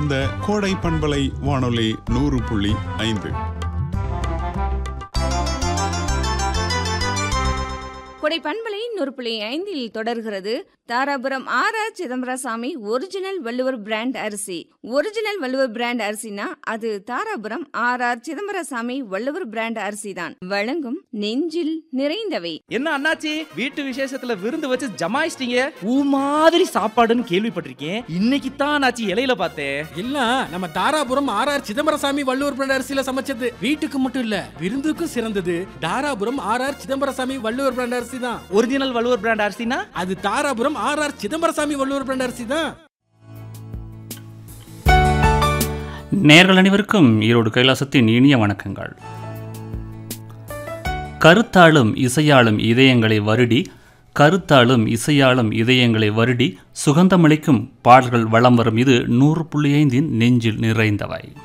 மகிழ்ந்த கோடை பண்பலை வானொலி நூறு புள்ளி ஐந்து கொடை பண்பலை நூறு புள்ளி ஐந்தில் தொடர்கிறது Dharapuram R R Chidambarasamy original Valluvar brand அரிசி ஒரிஜினல் வள்ளுவர் பிராண்ட் அரிசினா அது Dharapuram R R Chidambarasamy Valluvar brand அரிசி தான் வழங்கும் நெஞ்சில் நிறைந்தவை என்ன அண்ணாச்சி வீட்டு விசேஷத்துல விருந்து வச்சு ஜமாயிச்சிட்டீங்க ஊ மாதிரி சாப்பாடுன்னு கேள்விப்பட்டிருக்கேன் இன்னைக்கு தான் அண்ணாச்சி இலையில பார்த்தேன் இல்ல நம்ம Dharapuram R R Chidambarasamy Valluvar brand அரிசியில சமைச்சது வீட்டுக்கு மட்டும் இல்ல விருந்துக்கும் சிறந்தது Dharapuram R R Chidambarasamy Valluvar brand அரிசி தான் ஒரிஜினல் வள்ளுவர் பிராண்ட் அரிசினா அது Dharapuram R R Chidambarasamy Valluvar brand அரிசி தான் நேர்கள் அனைவருக்கும் ஈரோடு கைலாசத்தின் இனிய வணக்கங்கள் கருத்தாளும் இசையாளும் இதயங்களை வருடி கருத்தாளும் இசையாளும் இதயங்களை வருடி சுகந்தமளிக்கும் பாடல்கள் வலம் வரும் இது நூறு புள்ளி ஐந்தின் நெஞ்சில் நிறைந்தவை